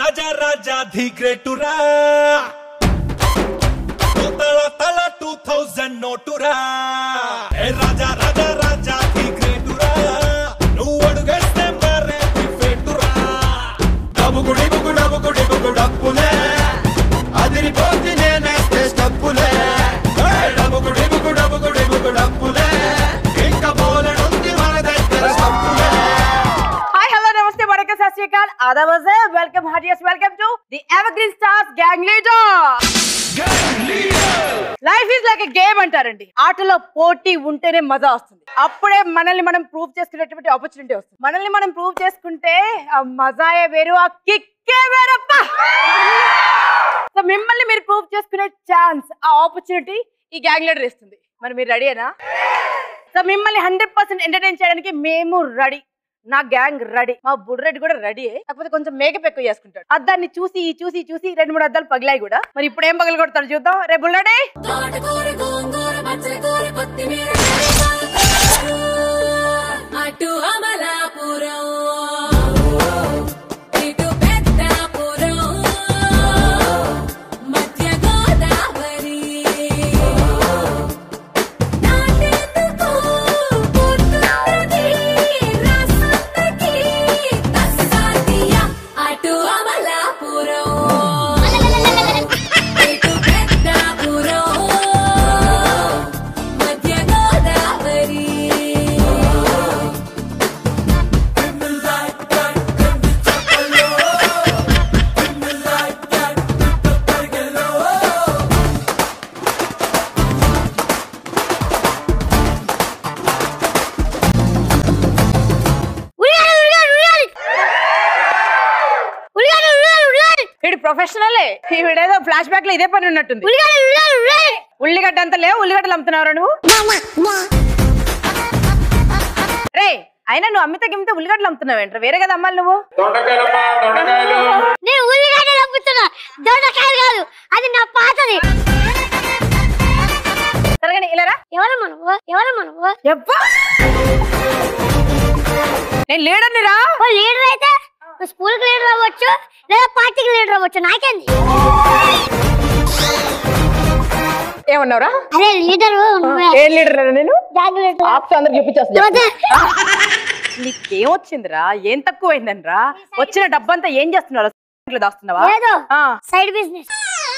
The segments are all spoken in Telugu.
రాజా రాజా ధీ గ్రేటురా తల తల టూ థౌజండ్ నోటురా ఏ రాజా రాజా రాజా ధీ గ్రేటురా నువ్వు అడుగేస్తే మరే ఫేటురా డబుకుడి బుకు డబుకుడి బుకు డప్పులే అదిరిపోతి నేనేస్తే స్టప్పులే డబుకుడి బుకు డబుకుడి బుకు డప్పులే ఇంకా బోలెడుంది మన దగ్గర స్టప్పులే హాయ్ హలో నమస్తే వరక సత్ శ్రీ అకాల్ ఆదాబ్ వెల్కమ్ హార్టియస్ welcome to the ever stars gang leader life is like game అంటారండి ఆటలో పోటీ ఉంటేనే మజా వస్తుంది అప్పుడే మనల్ని మనం ప్రూవ్ చేసుకునేటువంటి ఆపర్చునిటీ వస్తుంది మనల్ని మనం ప్రూవ్ చేసుకుంటే ఆ మజాయే వేరు ఆ కిక్కే వేరప్ప సో మిమ్మల్ని మీరు ప్రూవ్ చేసుకునే ఛాన్స్ ఆ ఆపర్చునిటీ ఈ గ్యాంగ్ లీడర్ ఇస్తుంది మరి మీరు రెడీనా సో మిమ్మల్ని హండ్రెడ్ పర్సెంట్ ఎంటర్టైన్ చేయడానికి మేము రెడీ నా గ్యాంగ్ రెడీ మా బుడ్రెడ్డి కూడా రెడీ కాకపోతే కొంచెం మేకప్ ఎక్కువ చేసుకుంటాడు అద్దాన్ని చూసి చూసి చూసి రెండు మూడు అద్దాలు పగిలాయి కూడా మరి ఇప్పుడు ఏం పగలు కొడతాడు చూద్దాం రే బుల్లడే తోటకూర గోంగూర పచ్చకూర కొత్తిమీర కరివేపాకు. అటు అమలాపురం ఇటు పెద్దాపురం మధ్య గోదావరి నాటెందుకు పుట్టున్నది రాసంతకి తస్సాదియా అటు అమలాపురం ఇటు పెద్దాపురం మధ్య గోదావరి వీడు ప్రొఫెషనలే వీడేదో ఫ్లాష్ బ్యాక్ లో ఇదే పని ఉన్నట్టుంది ఉల్లిగడ్డ అంత లేవు ఉల్లిగడ్డలు అమ్ముతున్నావు నువ్వు రే అయినా నువ్వు అమ్మితే గిమ్మితే ఉల్లిగడ్డలు అమ్ముతున్నావు ఏంట్రా వేరే కదా అమ్మాలి నువ్వు దొండకాయలమ్మా దొండకాయలు నేను ఉల్లిగడ్డలు అమ్ముతున్నా దొండకాయలు కాదు అది నా పాతది సరే ఇలా రా. ఎవరు మనవు ఎవరు మనవు ఎవ్వా! నేను లీడర్ని రా ఓ లీడర్ అయితే నువ్వు స్కూల్ కి లీడర్ అవ్వచ్చు లేదా పార్టీకి లీడర్ అవ్వచ్చు నాకేంది ఏమన్నావురా అరే లీడర్ నువ్వే ఏం లీడర్ నేను గ్యాంగ్ లీడర్ ఆప్స్ అందరికి చూపించేస్తా వద్దు. నీకేం వచ్చిందిరా ఏం తక్కువైందని రా వచ్చిన డబ్బంతా ఏం చేస్తున్నావు ఇట్లా దాస్తున్నావా లేదు ఆ, సైడ్ బిజినెస్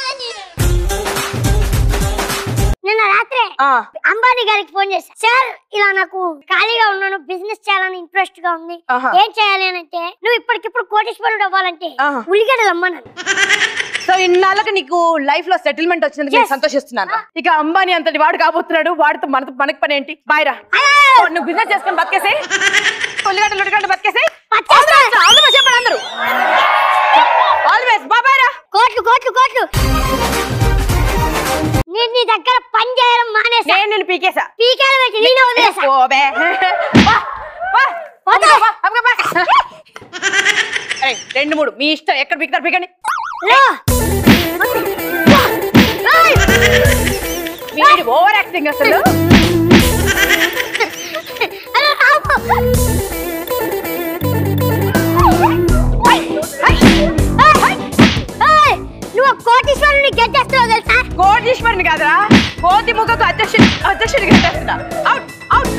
నిన్న రాత్రే ఆ, అంబానీ గారికి ఫోన్ చేశా సార్ ఇలా నాకు ఖాళీగా ఉన్నాను బిజినెస్ చేయాలని ఇంట్రెస్ట్ గా ఉంది ఆహా. ఏం చేయాలి అని అంటే నువ్వు ఇప్పటికిప్పుడు కోటీశ్వరుడు అవ్వాలంటే ఆహా. ఉల్లిగడ్డలు అమ్మన్నాను సో ఇన్నాళ్ళకి నీకు లైఫ్ లో సెటిల్మెంట్ వచ్చినందుకు నేను Yes. సంతోషిస్తున్నాను ఇక అంబానీ అంతటి వాడు కాబోతున్నాడు వాడితో మనతో మనకి పని ఏంటి బాయ్ రా ఓ, నువ్వు బిజినెస్ చేసుకొని బతికేసాయి ఉల్లిగడ్డలు ఉల్లిగడ్డ బతికేసాయి బతికేస్తా. చెప్పండి అందరూ ఆల్వేస్ బాబాయ్ రా కోట్లు కోట్లు కోట్లు నేను నీ దగ్గర పని చేయడం మానేసా నేను నిన్ను పీకేసా పీకాలు పెట్టి నేను వదిలేసా ఓబే వా, వా, పోతా. వా, అబ్బా, వా. ఏయ్, రెండు మూడు మీ ఇష్టం ఎక్కడ పీకుతారు పీకండి రా. వీడి ఓవర్ యాక్టింగ్ అసలు అరే, ఆపు. ఏయ్, నువ్వు కోటీశ్వరుని గెట్టేస్తున్నావు తెలుసా కోటీశ్వరుని కాదురా కోతి ముఖకు అధ్యక్షుడు అధ్యక్షుడికి పెట్టేస్తున్నా అవుట్ అవుట్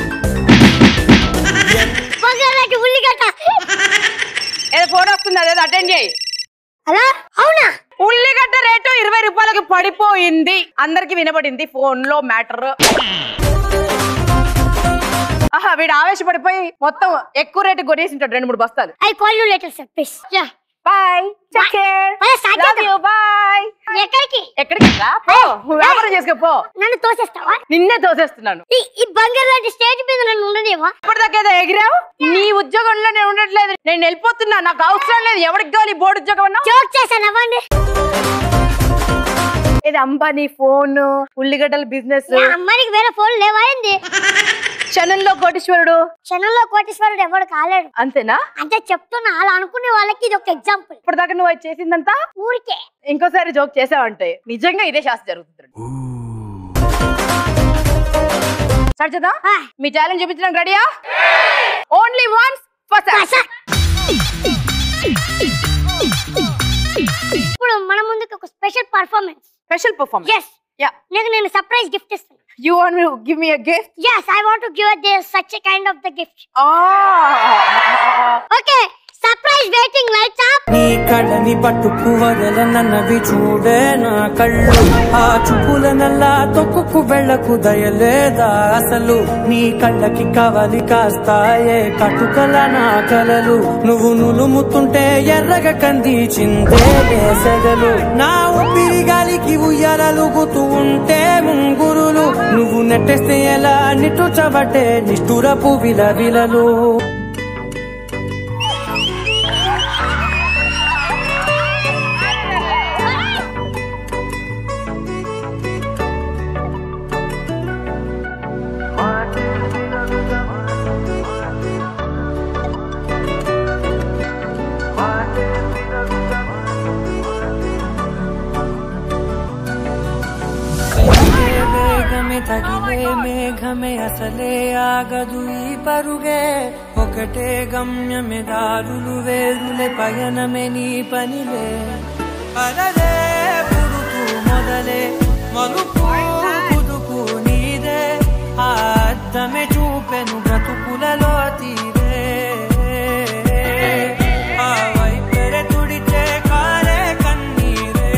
పొగలకి ఉల్లిగడ్డ ఏదో ఫోన్ వస్తుంది అదేదో అటెండ్ చేయి అలా అవునా ఉల్లిగడ్డ రేటు ఇరవై రూపాయలకి పడిపోయింది అందరికి వినబడింది ఫోన్ లో మ్యాటర్ ఆహా వీడు ఆవేశపడిపోయి మొత్తం ఎక్కువ రేటు కొనేసింటాడు రెండు మూడు బస్తాలు I call you letter sir please bye take care అరే, start లవ్ చేద్దాం. యు బాయ్ ఎక్కడికి ఎక్కడికి రా పో నువ్వు వ్యాపారం చేసుకో పో నన్ను తోసేస్తావా నిన్నే తోసేస్తున్నాను ఈ ఈ బంగారు లాంటి స్టేజ్ మీద నన్ను ఉండదేవా ఇప్పటిదాకా ఏదో ఎగిరావు నీ ఉద్యోగంలో నేను ఉండట్లేదు నేను వెళ్ళిపోతున్నా నాకు అవసరం లేదు ఎవరికి కావాలి బోర్డు ఉద్యోగం అన్నా జోక్ చేశాను అవ్వండి ఇది అంబానీ ఫోన్ ఉల్లిగడ్డల బిజినెస్ నా అమ్మాయికి వేరే ఫోన్ లేవా ఏంది క్షణంలో కోటీశ్వరుడు క్షణంలో కోటీశ్వరుడు ఎవడు కాలేడు అంతేనా అంటే చెప్తున్నా అలా అనుకునే వాళ్ళకి ఇది ఒక ఎగ్జాంపుల్ ఇప్పటిదాకా నువ్వు అది చేసిందంతా ఊరికే ఇంకోసారి జోక్ చేసావంటే నిజంగా ఇదే శాస్త్రం జరుగుతుంది స్టార్ట్ చేద్దాం ఆ, మీ టాలెంట్ చూపించడానికి రెడీయా ఓన్లీ వన్స్ ఫస్ట్ పస. మన ముందుకి ఒక special performance special performance yes yeah నీకు నేను సర్ప్రైజ్ గిఫ్ట్ ఇస్తాను you want me give me a gift yes I want to give this such a kind of the gift ah okay surprise waiting lights up నీ కళ్ళని పట్టుకు వదలనన్నవి చూడే నా కళ్ళు ఆ చూపుల నల్లా తొక్కుకు వెళ్ళకు దయలేదా అసలు నీ కళ్ళకి కవలి కాస్తాయే కటుకల నా కలలు నువ్వు నులుముతుంటే ఎర్రగ కంది చిందే సెగలు నా ఊపిరి గాలికి ఉయ్యాలలుగుతూ ఉంటే ముంగురులు నువ్వు నెట్టేస్తే ఎలా నిట్టుచబట్టే నిష్ఠురపు విలవిలలు తగిలే వేగమే తగిలే మేఘమే అసలే ఆగదు ఈ పరుగే ఒకటే గమ్యమే దారులు వేరులే పయనమే నీ పనిలే అలలే పుడుతూ మొదలే మలుపు పుదుకు నీదే ఆ అద్దమే చూపెను బ్రతుకులలో తీరే ఆ వైపరే తుడిచే కాలే కన్నీరే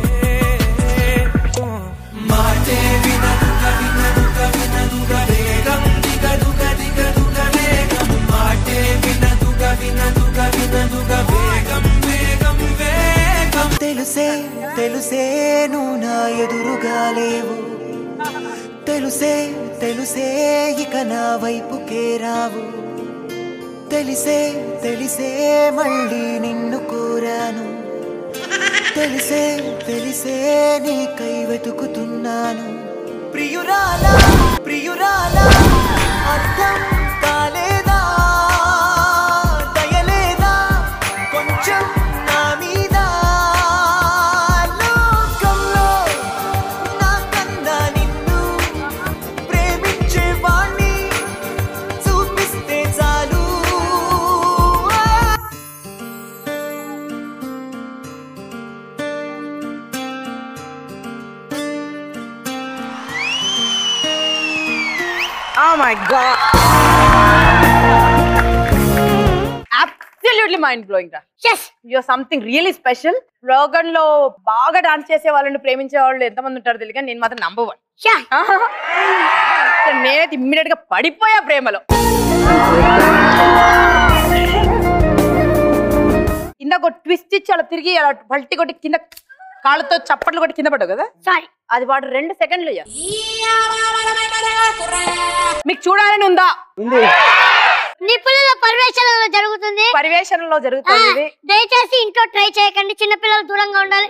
మాటే వినదుగ వినదుగ వినదుగ వేగం దిగదుగ దిగదుగ వేగం మాటే వినదుగ వినదుగ వినదుగ వేగం వేగం వేగం తెలుసే తెలుసే నువ్వు నా ఎదురుగా లేవు తెలుసే తెలుసే ఇక నా వైపుకే రావు తెలిసే తెలిసే మళ్ళీ నిన్ను కోరాను తెలిసే తెలిసే నీకై వెతుకుతున్నాను ప్రియురాలా ప్రియురాలా అర్థం కాలేదా దయలేదా కొంచెం నా మీద లోకంలో నాకన్నా నిన్ను ప్రేమించేవాణ్ణి చూపిస్తే చాలు Oh my god. Absolutely mind blowing రా yes you're something really special రోగన్ లో బాగా డాన్స్ చేసే వాళ్ళని ప్రేమించే వాళ్ళు ఎంతమంది ఉంటారో తెలియదు కానీ నేను మాత్రం నంబర్ వన్ షా నేనైతే ఇమ్మీడియట్ గా పడిపోయా ప్రేమలో ఇందాక ట్విస్ట్ ఇచ్చి అలా తిరిగి అలా పల్టి కొట్టి కింద కాళ్ళతో చప్పట్లు కొట్టి కింద పడ్డావు కదా సారీ అది వాడు రెండు సెకండ్లు ఇయ్యాలి. మీకు చూడాలని ఉందా నిపుణుల పర్యవేక్షణలో జరుగుతుంది పరివేషణలో ఆ, జరుగుతుంది ఇది దయచేసి ఇంట్లో ట్రై చేయకండి చిన్నపిల్లలు దూరంగా ఉండాలి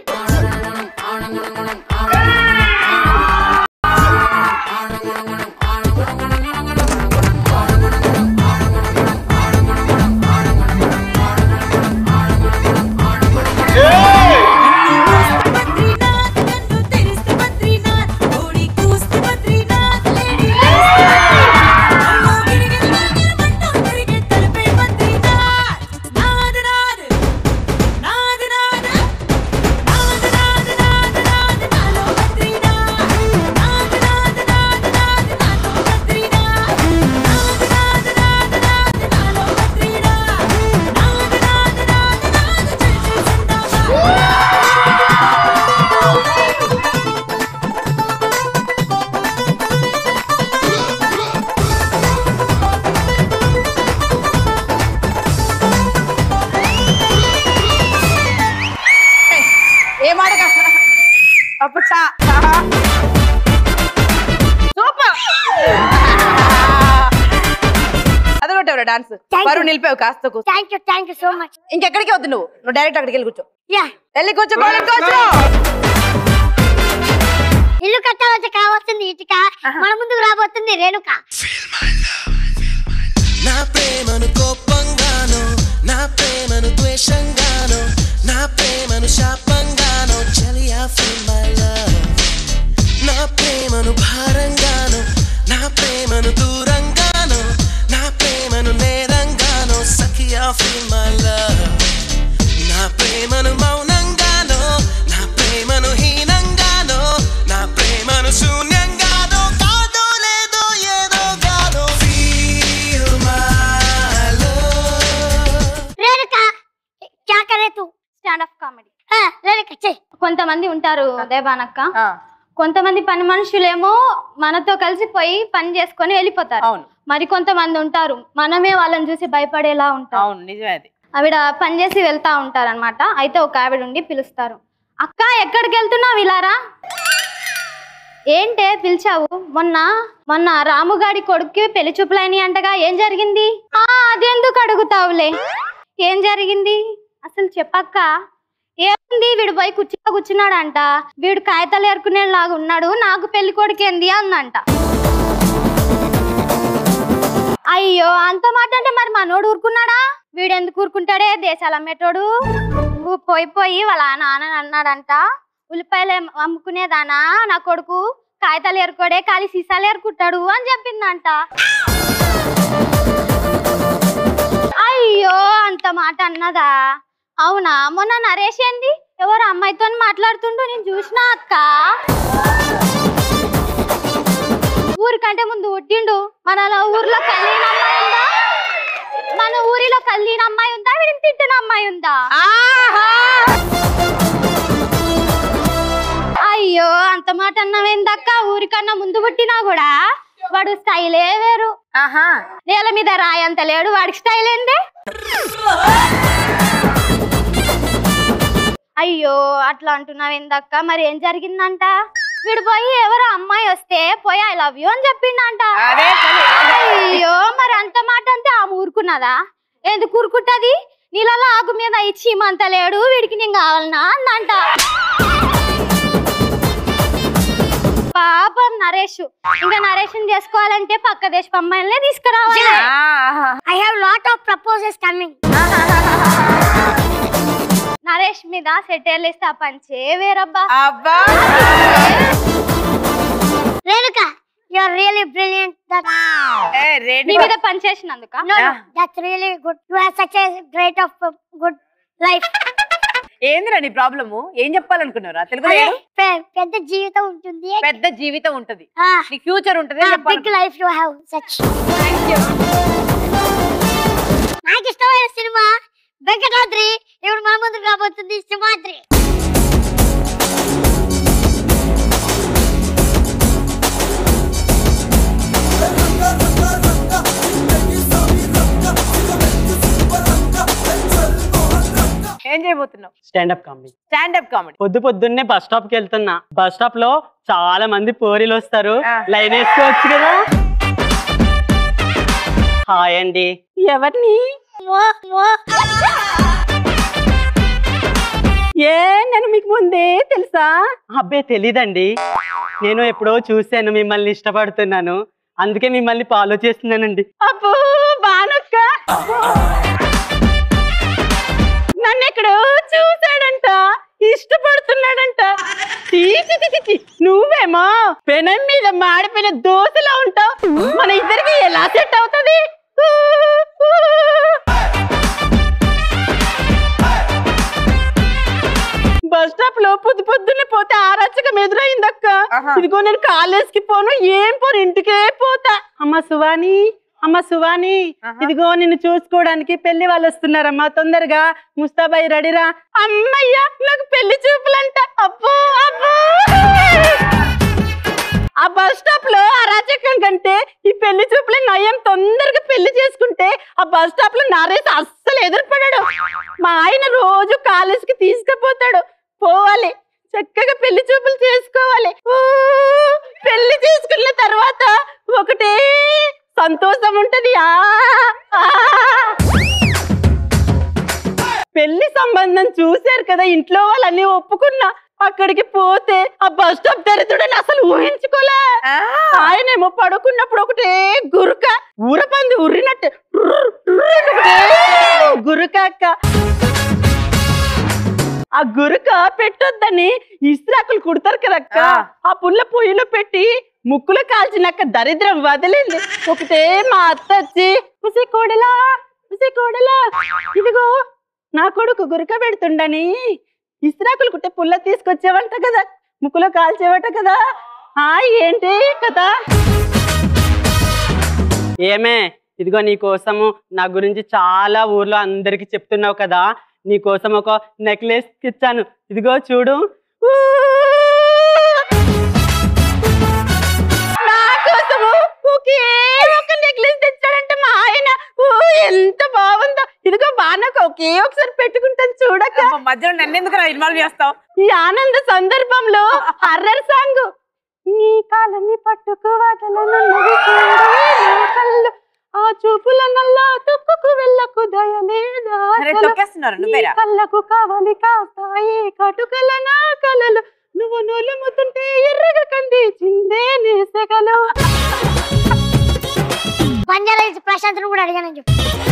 ఏ మాట అప్పుడు సూపర్ అది కొట్టావు డాన్స్ Thank you. పరువు నిలిపావు కాస్త కూర్చో. Thank you thank you so much ఇంకెక్కడికి వద్దు నువ్వు నువ్వు డైరెక్ట్ అక్కడికి వెళ్ళి కూర్చో యా వెళ్ళి కూర్చో గోడ కూర్చో ఇల్లు కట్టాలంటే కావాల్సింది ఇటుక మన ముందుకు రాబోతుంది రేణుక నా ప్రేమను కోపంగాను నా ప్రేమను ద్వేషంగాను నా ప్రేమను శాపంగాను చలియా ఫీల్ మై లవ్ నా ప్రేమను భారంగాను నా ప్రేమను దూరంగాను నా ప్రేమను నేరంగాను సఖియా ఫీల్ మై లవ్ నా ప్రేమను మౌనంగాను నా రేణుక చెయ్యి కొంతమంది ఉంటారు దేవానక్క ఆ, కొంతమంది పని మనుషులేమో మనతో కలిసిపోయి పని చేసుకొని వెళ్ళిపోతారు అవును మరి కొంతమంది ఉంటారు మనమే వాళ్ళని చూసి భయపడేలా ఉంటాం అవును నిజమే అది ఆవిడ పని చేసి వెళ్తా ఉంటారన్నమాట అయితే ఒక ఆవిడ ఉండి పిలుస్తారు అక్క ఎక్కడికి వెళ్తున్నావు ఇలారా ఏంటే పిలిచావు మొన్న మొన్న రాముగాడి కొడుక్కి పెళ్లి చూపులైన అంటగా ఏం జరిగింది ఆ అదెందుకు అడుగుతావులే ఏం జరిగింది అసలు చెప్పక్క ఏముంది వీడు పోయి కుర్చీలో కూర్చున్నాడంట వీడు కాగితాలు ఏరుకునేలాగా ఉన్నాడు నాకు పెళ్లి కొడుకేంది అందంట అయ్యో అంత మాట అంటే మరి మనోడు ఊరుకున్నాడా వీడు ఎందుకు ఊరుకుంటాడే దేశాలు అమ్మేటోడు ఊ- పోయి పోయి వాళ్ళ నాన్న అన్నాడంట ఉల్లిపాయలు ఏం- అమ్ముకునేదానా నా కొడుకు కాగితాలు ఏరుకోడే ఖాళీ సీసాలు ఏరుకుంటాడు అని చెప్పిందంట అయ్యో అంత మాట అన్నదా అవునా మొన్న నరేష్ ఏంది ఎవరు అమ్మాయితో మాట్లాడుతుండు నేను చూసినా అక్క ఊరికంటే ముందు పుట్టిండు మన ఊర్లో కల్లీన అమ్మాయి ఉందా మన ఊరిలో కల్లీన అమ్మాయి ఉందా వీడిని తిట్టిన అమ్మాయి ఉందా అయ్యో అంత మాట అన్నవేందక్క ఊరికన్నా ముందు పుట్టినా కూడా వాడు స్టైలే వేరు ఆహా నేల మీద రాయంత లేడు వాడికి స్టైల్ ఏంది అయ్యో అట్లా అంటున్నావేందక్క మరి ఏం జరిగిందంట వీడు పోయి ఎవరో అమ్మాయి వస్తే పోయి ఐ లవ్ యూ అని చెప్పిండంట అదే పని. అయ్యో మరి అంత మాట అంటే ఆమె ఊరుకున్నదా ఎందుకు ఊరుకుంటది నీళ్ళలో ఆకు మీద ఇచ్చి మంత లేడు వీడికి నేను కావాలనా అందంట పాపం నరేష్ ఇంకా నరేష్ చేసుకోవాలంటే పక్క దేశ అమ్మాయిలనే తీసుకురావాలి ఆహా. I have lot of proposals coming Naresh మీద సెటైల్ వేస్తే ఆ పంచే వేరబ్బా అబ్బా Renuka you are really brilliant that ఏ, నీ రేణుక. మీద పనిచేసినందుక no Yeah. That's really good you have such a great of good life ఏందిరా నీ ప్రాబ్లము ఏం చెప్పాలనుకున్నారా తెలుగులో ఏడు? పెద్ద జీవితం ఉంటుంది పెద్ద జీవితం ఉంటది నీకు ఫ్యూచర్ ఉంటది అని బిగ్ చెప్పాలనుకున్నా. లైఫ్ యు హావ్ సచ్ నాకు ఇష్టమైన సినిమా వెంకటాద్రి ఇప్పుడు మా ముందు రాబోతుంది సింహాద్రి ఏం చేయబోతున్నావు స్టాండప్ కామెడీ స్టాండప్ కామెడీ పొద్దు పొద్దున్నే బస్ స్టాప్ కి వెళ్తున్నా బస్ స్టాప్ లో చాలా మంది పోరీలు వస్తారు ఆ. లైన్ వేసుకోవచ్చు కదా హాయ్ అండి ఎవరిని ఏ నేను మీకు ముందే తెలుసా అబ్బే తెలీదండి నేను ఎప్పుడో చూశాను మిమ్మల్ని ఇష్టపడుతున్నాను అందుకే మిమ్మల్ని ఫాలో చేస్తున్నానండి అబ్బో బానక్క నన్ను ఎక్కడో చూశాడంట ఇష్టపడుతున్నాడంట చీ, చీ, చీ, చీ, చీ. నువ్వేమో పెనం మీద మాడిపోయిన దోశలా ఉంటావు మన ఇద్దరికి ఎలా సెట్ అవుతుంది ఊ, ఊ. బస్ స్టాప్ లో పొద్దు పొద్దున్నే పోతే ఆరాచకం ఎదురైందక్క ఆహా. ఇదిగో నేను కాలేజ్కి పోను ఏం పోను ఇంటికే పోతా అమ్మ సువాని అమ్మ సువాని ఆహా. ఇదిగో నిన్ను చూసుకోవడానికి పెళ్లి వాళ్ళు వస్తున్నారమ్మా తొందరగా ముస్తాబాయి రెడీరా అమ్మయ్యా నాకు పెళ్లి చూపులంట అబ్బో అబ్బో ఆ బస్ స్టాప్ లో అరాచకం కంటే ఈ పెళ్లి చూపులు నయం తొందరగా పెళ్లి చేసుకుంటే ఆ బస్ స్టాప్ లో నరేష్ అస్సలు ఎదురుపడాడు మా ఆయన రోజు కాలేజీకి తీసుకుపోతాడు పోవాలి చక్కగా పెళ్లి చూపులు చేసుకోవాలి ఊ, పెళ్లి చేసుకున్న తర్వాత ఒకటే సంతోషం ఉంటది ఆ ఆ. పెళ్లి సంబంధం చూశారు కదా ఇంట్లో వాళ్ళని ఒప్పుకున్నా అక్కడికి పోతే ఆ బస్ స్టాప్ దరిద్రుడని అసలు ఊహించుకోలే ఆయనేమో పడుకున్నప్పుడు ఒకటే గురుక ఊరపంది ఉర్రినట్టు టుర్ర్ టుర్ర్ అని ఒకటే గురుక అక్క ఆ గురుక పెట్టొద్దని ఇస్రాకులు కుడతారు కదక్క ఆ. ఆ పుల్ల పొయ్యిలో పెట్టి ముక్కులో కాల్చినాక దరిద్రం వదిలింది ఒకటే మా అత్త వచ్చి ఉసి కోడలా ఉసి కోడలా ఇదిగో నా కొడుకు గురక పెడుతుండని ఇస్రాకులు కుట్టే పుల్ల తీసుకొచ్చేవంట కదా ముక్కులో కాల్చేవట కదా ఆ ఏంటి కదా ఏమే ఇదిగో నీ కోసము నా గురించి చాలా ఊర్లో అందరికి చెప్తున్నావు కదా నీకోసం ఒక నెక్లెస్ ఇచ్చాను ఇదిగో చూడు ఊ! నా కోసము ఒకే ఒక నెక్లెస్ తెచ్చాడంటే మా ఆయన ఊ, ఎంత బాగుందో ఇదిగో బాగా ఒకే ఒకసారి పెట్టుకుంటాను చూడక అమ్మ, మధ్యలో నన్ను ఎందుకు ఇన్వాల్వ్ చేస్తావు ఈ ఆనంద సందర్భంలో హర్రర్ సాంగ్ నీ కాలని పట్టుకు వదలనన్నది చూడవే నా కళ్ళు ఆ చూపుల నల్లా తొక్కుకు వెళ్ళకు దయలేదా అరే అసలు? తొక్కేస్తున్నారు నీ నువ్వేరా కళ్ళకు కావాలి కాస్తాయి కటుకల నా కలలు నువ్వు నూలుముతుంటే ఎర్రగా కంది చిందే నేసగలు బంజారా హిల్స్ ప్రశాంత్ కూడా అడిగానని చెప్పు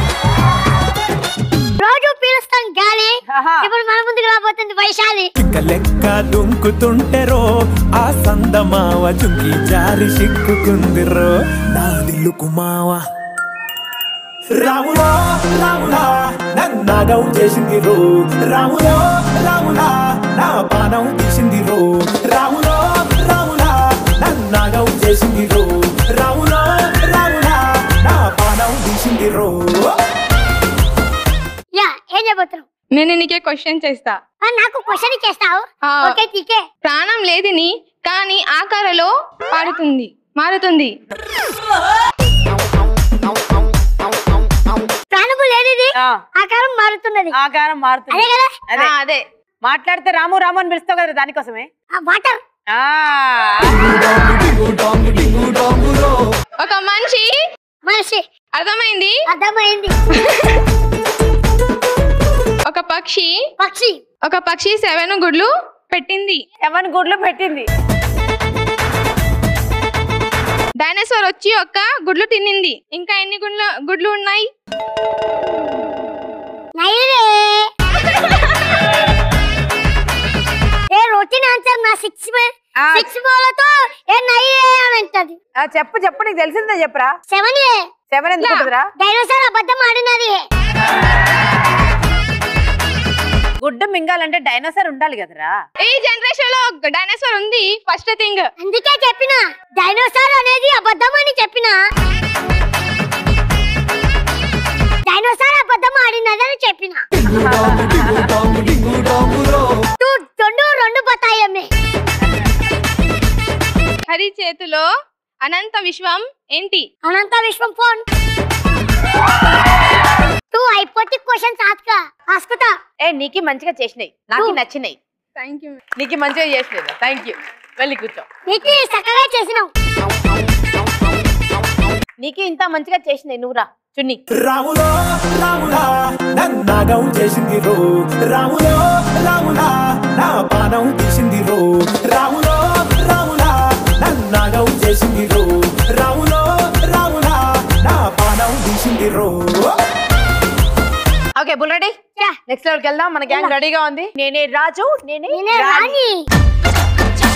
రోజు పీలుస్తాం గాలి ఆహా. ఇప్పుడు మన ముందుకు రాబోతుంది వైశాలి ఇక లెక్క దుంకుతుంటెరో ఆ సందమావ చుంకి జారి సిక్కుకుందిరో నా దిల్లుకు మావ రాములో రాములా నన్నాగం చేసింది రో రాములో రాములా నా పానం తీసింది రో రాములో రాములా నన్నాగం చేసింది రో రాములో రాములా నా పానం తీసింది రో యా ఏం చెప్పబోతున్నావు నేను నీకే క్వశ్చన్ చేస్తా ఆ, నాకు క్వశ్చన్ ఇచ్చేస్తావు ఆ. ఓకే తీకే ప్రాణం లేదిని కానీ ఆకారలో పాడుతుంది మారుతుంది ప్రాణము లేనిది ఆ, ఆకారం మారుతున్నది ఆకారం మారుతుంది అదే కదా అదే ఆ, అదే మాట్లాడితే రాము రాము అని పిలుస్తావు కదా దానికోసమే ఆ వాటర్ ఆ ఒక మనిషి మనిషి అర్థమైంది అర్థమైంది ఒక పక్షి పక్షి ఒక పక్షి సెవెన్ గుడ్లు పెట్టింది ఎవరి గుడ్లు పెట్టింది డైనోసార్ వచ్చి ఒక గుడ్లు తిన్నింది ఇంకా ఎన్ని గుడ్లు గుడ్లు ఉన్నాయి నైరే ఏ రొటీన్ ఆన్సర్ నా సిక్స్ ఆ, సిక్స్ బాలతో ఏ నైరే అని అంటది ఆ, చెప్పు చెప్పు నీకు తెలిసిందే చెప్పరా సెవెన్ ఏ సెవెన్ ఎందుకు ఉంటుందిరా డైనోసార్ అబద్ధం ఆడినది గుడ్డు మింగాలంటే డైనోసార్ ఉండాలి కదరా ఈ జనరేషన్ లో డైనోసార్ ఉంది ఫస్ట్ థింగ్ అందుకే చెప్పిన డైనోసార్ అనేది అబద్ధం అని చెప్పిన డైనోసార్ అబద్ధం ఆడినదని చెప్పిన టూ రెండు రెండు బతాయమ్మే హరి చేతిలో అనంత విశ్వం ఏంటి అనంత విశ్వం ఫోన్ టూ అయిపోతే క్వశ్చన్స్ ఆస్కా ఆస్కుతా ఏ నీకి మంచిగా చేసినాయి నాకు నువ్వు. నచ్చినాయి థ్యాంక్ యూ నీకు మంచిగా చేసినాయి థ్యాంక్ యూ వెళ్ళి కూర్చో నీకు చక్కగా చేసినావు నీకు ఇంత మంచిగా చేసినాయి నువ్వురా చున్ని రాములో రాములా నన్నాగం చేసింది రో రాములో రాములా నా పానం తీసింది రో రాములో రాములా నన్నాగం చేసింది రో రాములో రాములా నా పానం తీసింది రో ఓకే బుల్ రెడీ యా. నెక్స్ట్ లెవెల్కి వెళ్దాం మన గ్యాంగ్ రెడీగా ఉంది నేనే రాజు నేనే నేనే రాణి రాణి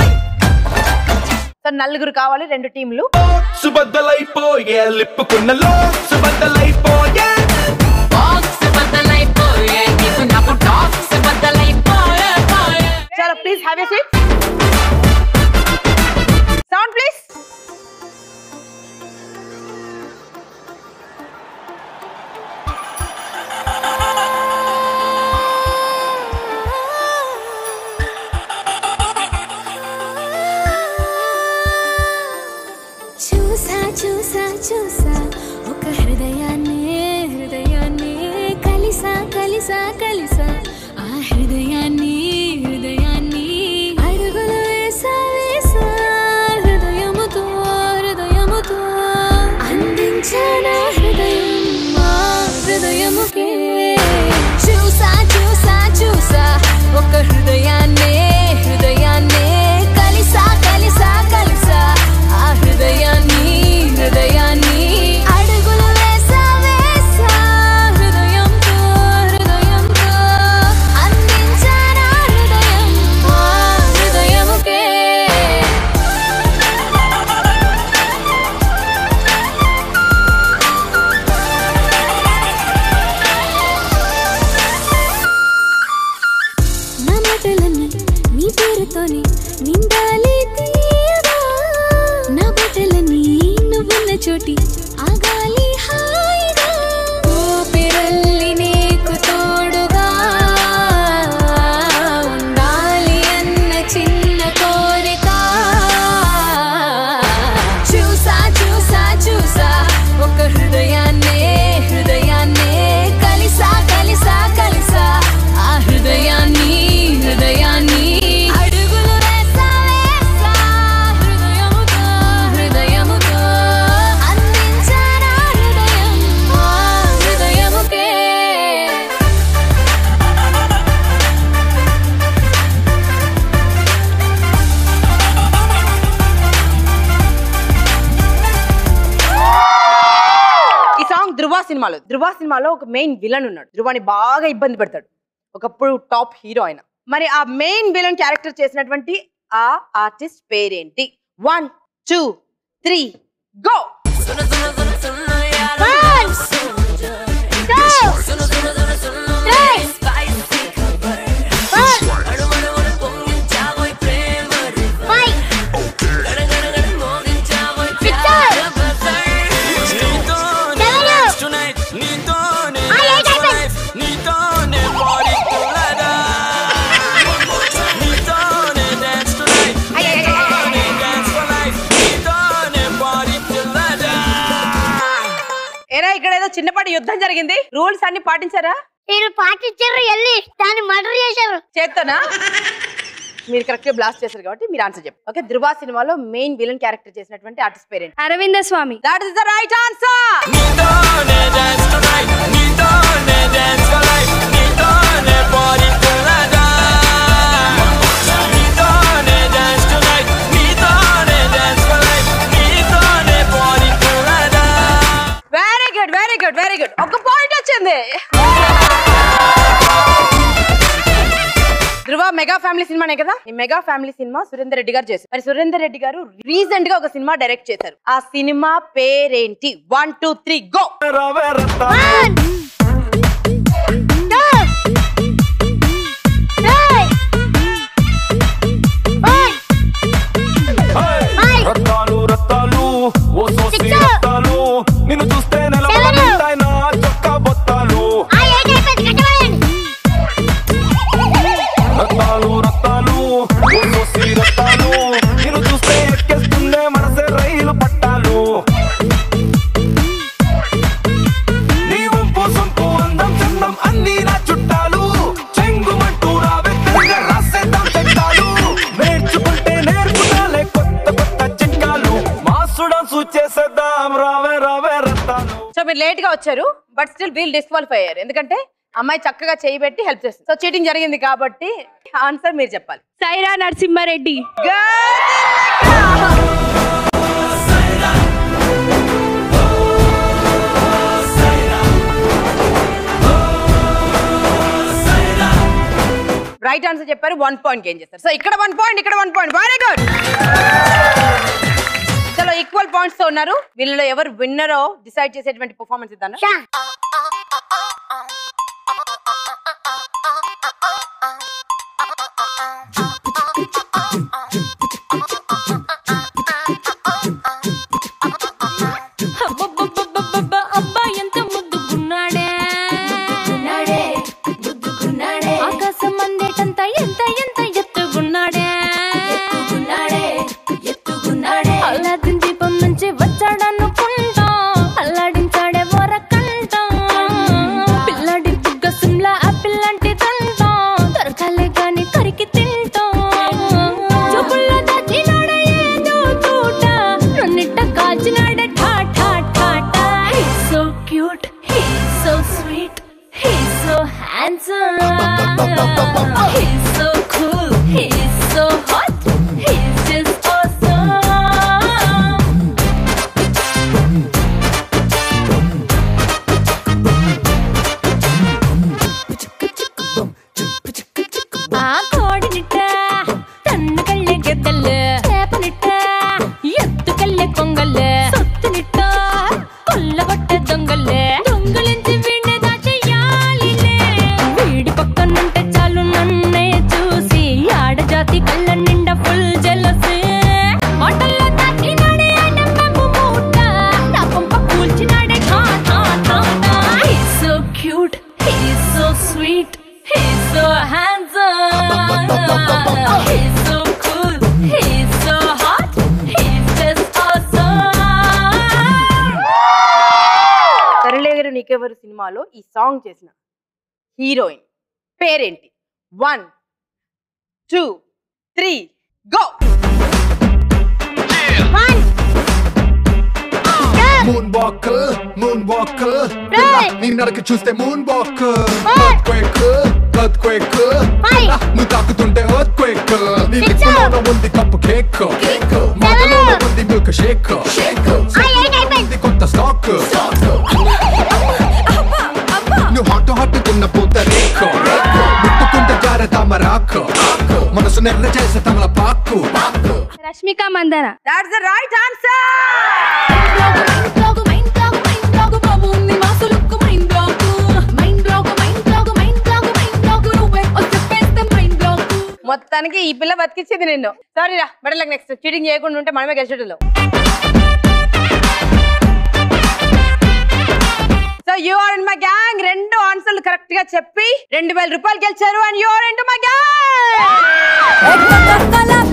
సో నలుగురు కావాలి రెండు టీంలు సుబద్దలైపోయే లిప్పుకున్నలో సుబద్దలైపోయే చలో please have a seat sound please చూసా చూసా చూసా ఒక హృదయాన్ని హృదయాన్ని కలిసా కలిసా కలిసా ఆ హృదయాన్ని హృదయాన్ని అడుగులు వేసా వేసా హృదయముతో హృదయముతో అందించానా హృదయం మా హృదయముకే చూసా చూసా చూసా ఒక హృదయాన్ని హృదయాన్ని కలిసా కలిసా కలిసా ఆ హృదయాన్ని హృదయాన్ని అడుగులు వేసా వేసా హృదయంతో హృదయంతో అందించానా హృదయం ఆ హృదయముకే నా మాటలన్నీ నీ పేరుతోని నిండాలి తీయగా నా బట్టలన్నీ నువ్వున్న చోటి ఆగాలి హాయిగా ఊపిరల్లి నీకు తోడుగా సినిమాలో ధృవ సినిమాలో ఒక మెయిన్ విలన్ ఉన్నాడు ధృవాని బాగా ఇబ్బంది పెడతాడు ఒకప్పుడు టాప్ హీరో ఆయన మరి ఆ మెయిన్ విలన్ క్యారెక్టర్ చేసినటువంటి ఆ ఆర్టిస్ట్ పేరేంటి వన్ టూ త్రీ గో ఏరా ఇక్కడ ఏదో చిన్నపాటి యుద్ధం జరిగింది రూల్స్ అన్ని పాటించారా మీరు పాటించారు వెళ్ళి దాన్ని మర్డర్ చేశారు చేస్తానా మీరు కరెక్ట్ బ్లాస్ట్ చేశారు కాబట్టి మీరు ఆన్సర్ చెప్పండి ఓకే ధృవ సినిమాలో మెయిన్ విలన్ క్యారెక్టర్ చేసినటువంటి ఆర్టిస్ట్ పేరెంట్ Aravind Swamy that is the right answer very good very good very good ఒక పాయింట్ వచ్చింది ధృవ మెగా ఫ్యామిలీ సినిమానే కదా ఈ మెగా ఫ్యామిలీ సినిమా సురేందర్ రెడ్డి గారు చేశారు మరి సురేందర్ రెడ్డి గారు రీసెంట్ గా ఒక సినిమా డైరెక్ట్ చేశారు ఆ సినిమా పేరేంటి వన్ టూ త్రీ గో రావే రత్తా రత్తాలు రత్తాలు ఓ సోసి Six. రత్తాలు నిన్ను చూస్తే నిలబడతాయి నా చొక్కా బొత్తాలు రత్తాలు రత్తాలు ఓ సోసి రత్తాలు నిన్ను చూస్తే ఎక్కేస్తుందే మనసే రైలు పట్టాలు నీ వంపు సొంపు అందం చందం అన్ని నా చుట్టాలు చెంగుమంటూ రావే తెగ రాసేద్దాం చెట్టాలు నేర్చుకుంటే నేర్పుతాలే కొత్త కొత్త చిట్కాలు మాసుడాన్సు చేసేద్దాం రావే రావే రత్తాలు సో మీరు లేట్ గా వచ్చారు బట్ స్టిల్ వీల్ డిస్క్వాలిఫై అయ్యారు ఎందుకంటే అమ్మాయి చక్కగా చేయి పెట్టి హెల్ప్ చేస్తుంది సో చీటింగ్ జరిగింది కాబట్టి ఆన్సర్ మీరు చెప్పాలి సైరా నరసింహారెడ్డి రైట్ ఆన్సర్ చెప్పారు వన్ పాయింట్ గెయిన్ చేస్తారు సో ఇక్కడ వన్ పాయింట్ ఇక్కడ వన్ పాయింట్ వెరీ గుడ్ చలో ఈక్వల్ పాయింట్స్ తో ఉన్నారు వీళ్ళలో ఎవరు విన్నరో డిసైడ్ చేసేటువంటి పర్ఫార్మెన్స్ ఇద్దాను అబ్బా ఎంత ముద్దుకున్నాడే ఆకాశం అందేటంత ఎంత ఎంత ఎత్తుకున్నాడే అల్లాదిన్ దీపం నుంచి వచ్చాడనుకుంటా అల్లాడించాడే వరకంట పిల్లడి బుగ్గ సిమ్లా ఆపిల్ లాంటి తంట దొరకాలే గాని కరికి తింటా చూపుల్లో దాచినాడే ఏదో తూట నన్నిట్ట కాల్చినాడే ఠా ఠా ఠా ఠా He's so cute, he's so sweet, he's so handsome. He's so cool, he's so hot, he's just awesome. ఆ కోడినిట్ట తన్ను కళ్ళె గెద్దల్లు చేపనిట్ట ఎత్తు కళ్ళె కొంగల్లు సొత్తునిట్ట కొల్లగొట్ట దొంగల్లే దొంగలించి వీణ్ణి దాచేయాలిలే వీడి పక్కనుంటే చాలు నన్నే చూసి ఆడజాతి కళ్ళ నిండా ఫుల్ జలసి మాటల్లో దాచినాడే అన్నమ్మ మూట నా కొంప కూల్చినాడే ఠా ఠా ఠా ఠా He's so cute, he's so sweet, he's so handsome. He's so cool, he's so hot, he's just awesome. సరళేగరు నీకెవరు సినిమాలో ఈ సాంగ్ చేసిన హీరోయిన్ పేరేంటి one two three go moonwalk moonwalk Hey! నీ నడక చూస్తే moonwalk Hey! Quake earthquake Hey! నువ్వు తాకుతుంటే ఎర్త్ క్వేక్ నీ Six. లిప్పులోన ఉంది కప్పు కేక్ మాటలోన ఉంది మిల్క్ షేక్ ఆ, eight అయిపోయింది. ఉంది కొత్త స్టాక్ ఆకు మనసు నెర్ర చేసే తమల పాకు Rashmika Mandanna that's the right answer మొత్తానికి ఈ పిల్ల బతికించింది నిన్ను సారీ రా బెటర్ నెక్స్ట్ చీటింగ్ చేయకుండా ఉంటే మనమే గెలిచేటలో so you are in my gang రెండు ఆన్సర్లు కరెక్ట్ గా చెప్పి రెండు వేల రూపాయలు గెలిచారు and you are in my gang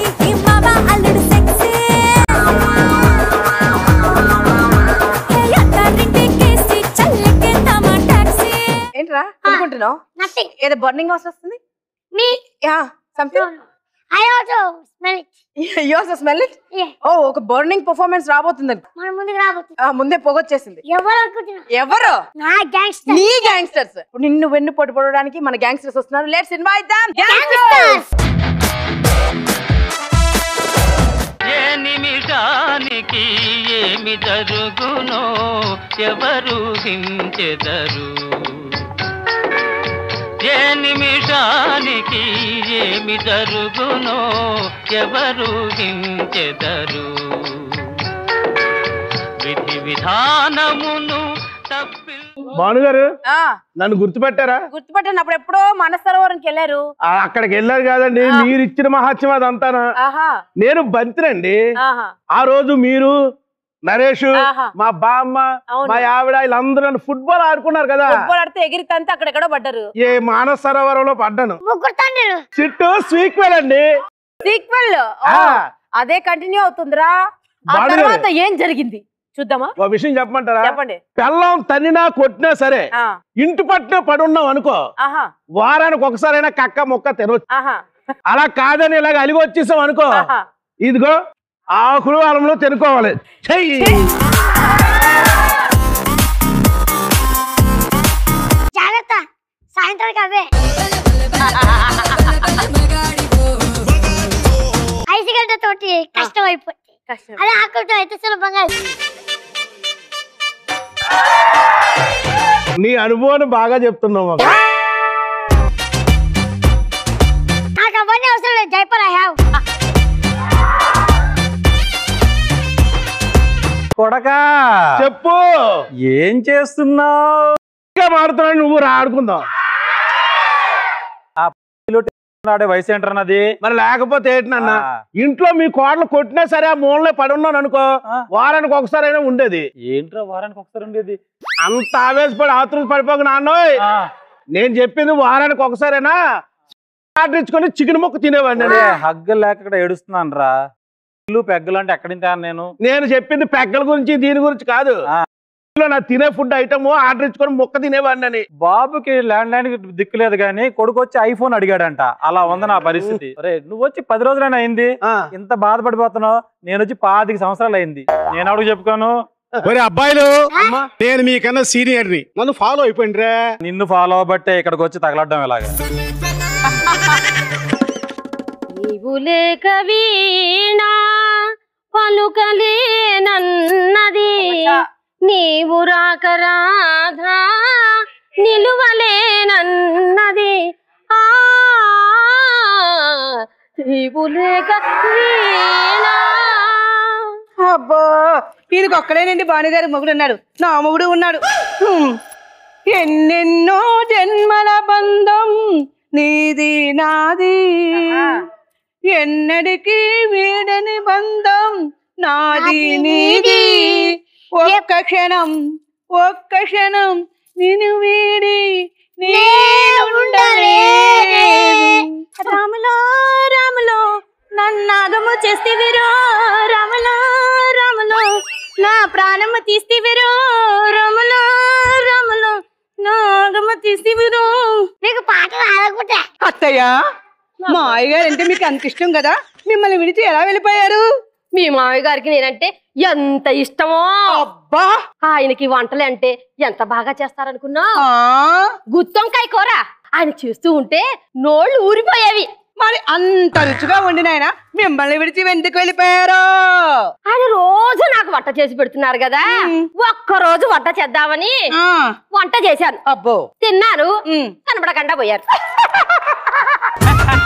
ఏంట్రా అనుకుంటున్నావు నథింగ్ ఏదో బర్నింగ్ హౌస్ వస్తుంది మీ yeah something I also smell it you also smell it ఓ ఒక బర్నింగ్ పర్ఫార్మెన్స్ రాబోతుంది మన ముందుకు రాబోతుంది ఆ, ముందే పొగొచ్చేసింది ఎవరు అనుకుంటున్నా ఎవరు నా గ్యాంగ్స్టర్ నీ గ్యాంగ్స్టర్స్ నిన్ను వెన్ను పొట్టు పొడవడానికి మన గ్యాంగ్స్టర్స్ వస్తున్నారు లెట్స్ ఇన్వైట్ దమ్ గ్యాంగ్స్టర్స్ ఏ నిమిషానికి ఏమి జరుగునో ఎవరు హించెదరు ఏ నిమిషానికి ఏమి జరుగునో ఎవరు హించెదరు విధి విధానమును తప్పి భానుగారు ఆ నన్ను గుర్తుపెట్టారా గుర్తుపట్టాను అప్పుడు ఎప్పుడో మనసరోవరంకి వెళ్ళారు ఆ, అక్కడికి వెళ్ళారు కాదండి మీరు ఇచ్చిన మహత్యం అదంతానా ఆహా నేను బంతినండి ఆహా ఆ రోజు మీరు నరేష్ ఆహా. మా బామ్మ అవును. మా ఆవిడ వీళ్ళందరూ నన్ను ఫుట్బాల్ ఆడుకున్నారు కదా ఫుట్బాల్ ఆడితే ఎగిరి తంతే అక్కడెక్కడో పడ్డారు ఏ మానస సరోవరంలో పడ్డాను ముగ్గురు తండ్రులు చిట్టు స్వీక్వెల్ అండి సీక్వెల్ ఆ. అదే కంటిన్యూ అవుతుందిరా ఆ బాగా తర్వాత ఏం జరిగింది చూద్దామా ఒక విషయం చెప్పమంటారా చెప్పండి పెళ్ళం తన్నినా కొట్టినా సరే ఆ, ఇంటి పట్టున పడున్నాం అనుకో ఆహా వారానికి ఒకసారైనా కక్క మొక్క తినవచ్చు ఆహా అలా కాదని ఇలాగ అలిగి వచ్చేసాం అనుకో ఆహా ఇదిగో ఆకులు అలంలో తినుకోవాలి చెయ్యి జాగ్రత్త సాయంత్రానికి అవే ఐసిగడ్డ తోటి కష్టం అయిపోతుంది కష్టం అదే ఆకులతో అయితే సులభంగా అయిపోతుంది. నీ అనుభవాన్ని బాగా చెప్తున్నావు మాకు. నాకు అవన్నీ అవసరం లేదు జైపర్ ఐ హ్యావ్ కొడకా చెప్పు ఏం చేస్తున్నావు ఇంకా మారుతున్నాడు నువ్వు రా ఆడుకుందాం ఆడే వయసు ఏంటన్నది మరి లేకపోతే ఏంటన్న ఆ. ఇంట్లో మీ కోడలు కొట్టినా సరే ఆ మూలనే పడి ఉన్నాను అనుకో ఆ. వారానికి ఒకసారైనా ఉండేది ఏంట్రా వారానికి ఒకసారి ఉండేది అంత ఆవేశపడి ఆతృత పడిపోక నాన్నోయ్ ఆ, నేను చెప్పింది వారానికి ఒకసారైనా ఆర్డర్ ఇచ్చుకొని చికెన్ ముక్క తినేవాడిని అరే, నేను. హగ్గు లేక ఇక్కడ ఏడుస్తున్నాను రా ఇల్లు పెగ్గలు అంటే ఎక్కడి నుంచి తేను నేను నేను చెప్పింది పెగ్గల గురించి దీని గురించి కాదు ఆ. ఇంట్లో నా తినే ఫుడ్ ఐటమ్ ఆర్డర్ ఇచ్చుకొని ముక్క తినేవాడిని అని బాబుకి ల్యాండ్ లైన్ దిక్కు లేదు కానీ కొడుకు వచ్చి ఐఫోన్ అడిగాడంట అలా ఉంది నా పరిస్థితి అరే నువ్వు వచ్చి పది రోజులైనా అయింది ఆ. ఇంత బాధపడిపోతున్నావు నేను వచ్చి పాతిక సంవత్సరాలు అయింది నేను అడుగు చెప్పుకోను ఒరే అబ్బాయిలు అమ్మా నేను మీకన్నా సీనియర్ని నన్ను ఫాలో అయిపోయిండ్రా నిన్ను ఫాలో అవ్వబట్టే ఇక్కడికి వచ్చి తగలడ్డం ఇలాగా నీవు లేక వీణా పలుకలేనన్నది నీవు రాక రాధా నిలువలేనన్నది ఆ నీవు లేక వీణా అబ్బో వీరికి ఒక్కడేనండి భానుగారు మొగుడు ఉన్నాడు నా మొగుడు ఉన్నాడు హ్మ్. ఎన్నెన్నో జన్మల బంధం నీది నాది ఎన్నడికి వీడని బంధం నాది నీది ఒక్క క్షణం ఒక్క క్షణం నిన్ను వీడి నేను ఉండలేదు రాములో రాములో నన్నాగము చేస్తేవిరో రాములో రాములో నా ప్రాణము తీస్తేవిరో రాములో రాములో నాగము తీస్తేవిరో మీకు పాట రాదనుకుంటా అత్తయ్య మా అయ్యగారు అంటే మీకు అంత ఇష్టం కదా మిమ్మల్ని విడిచి ఎలా వెళ్ళిపోయారు మీ మామయ్య గారికి నేనంటే ఎంత ఇష్టమో అబ్బా ఆయనకి వంటలు అంటే ఎంత బాగా చేస్తారనుకున్నా ఆ, గుత్తొంకాయ కూర ఆయన చేస్తూ ఉంటే నోళ్ళు ఊరిపోయేవి మరి అంత రుచిగా వండిన ఆయన మిమ్మల్ని విడిచి ఎందుకు వెళ్ళిపోయారు ఆయన రోజు నాకు వంట చేసి పెడుతున్నారు కదా మ్. ఒక్క రోజు వంట చేద్దామని ఆ, వంట చేశాను అబ్బో తిన్నారు ఉమ్. కనబడకుండా పోయారు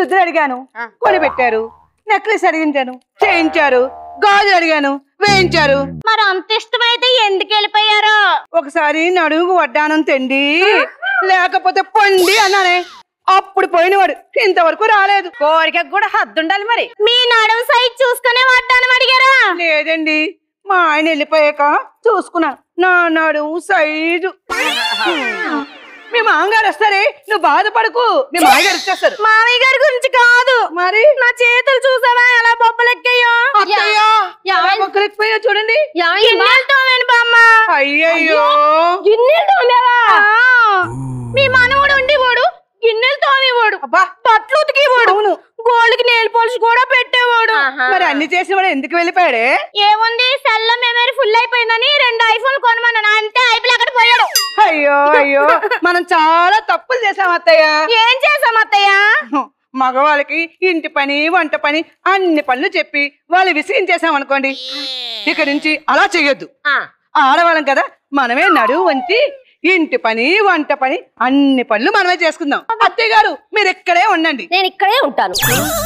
దుద్దులు అడిగాను కొని పెట్టారు నెక్లెస్ అడిగించాను చేయించారు గాజు అడిగాను వేయించారు మరి అంత ఇష్టమైతే ఎందుకు వెళ్ళిపోయారో ఒకసారి నడుము వడ్డానం తెండి లేకపోతే పొండి అన్నానే అప్పుడు పోయినవాడు ఇంతవరకు రాలేదు కోరికకు కూడా హద్దు ఉండాలి మరి మీ నడుము సైజ్ చూసుకునే వడ్డానం అడిగారా లేదండి మా ఆయన వెళ్ళిపోయాక చూసుకున్నా నా నడుము సైజు మీ మామగారు వస్తారే నువ్వు బాధపడకు మీ మామగారు వచ్చేస్తారు మామయ్య గారి గురించి కాదు మరి నా చేతులు చూసావా ఎలా బొబ్బలెక్కాయో అత్తయ్యా ఎలా మొక్కలెక్కిపోయా చూడండి గిన్నెలతోమేను బామ్మ అయ్యయ్యో గిన్నెలు తోమేవా మీ మనవడు ఉండేవాడు గిన్నెలు తోమేవాడు బట్టలు ఉతికేవాడు గోల్డ్కి నేల్ పాలిష్ కూడా పెట్టేవాడు మరి అన్ని చేసిన వాడు ఎందుకు వెళ్ళిపోయాడే ఏముంది సెల్ మెమరీ ఫుల్ అయిపోయిందని రెండు ఐఫోన్ కొనమన్నాను అంతే అయిపోయి అక్కడ పోయాడు అయ్యో అయ్యో మనం చాలా తప్పులు చేసాం అత్తయ్య ఏం చేసాం అత్తయ్య మగవాళ్ళకి ఇంటి పని వంట పని అన్ని పనులు చెప్పి వాళ్ళు విసిగించేసాం అనుకోండి ఇక నుంచి అలా చెయ్యొద్దు ఆడవాళ్ళం కదా మనమే నడువు వంచి ఇంటి పని వంట పని అన్ని పనులు మనమే చేసుకుందాం అత్తయ్య గారు మీరు ఇక్కడే ఉండండి నేను ఇక్కడే ఉంటాను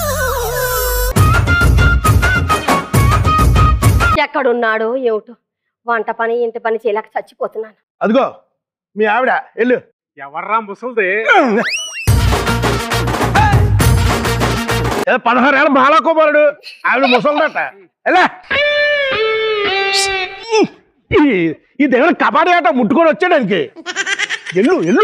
ఎక్కడున్నాడు ఏమిటో వంట పని ఇంటి పని చేయలేక చచ్చిపోతున్నాను అదిగో మీ ఆవిడ వెళ్ళు ఎవర్రా ముసలిది ఏదో పదహారేళ్ళ బాలకుమారుడు ఆవిడ ముసలిదట ఎలా ఈ- ఈ దగ్గర కబాడీ ఆట ముట్టుకొని వచ్చాడానికి ఎల్లు ఎల్లు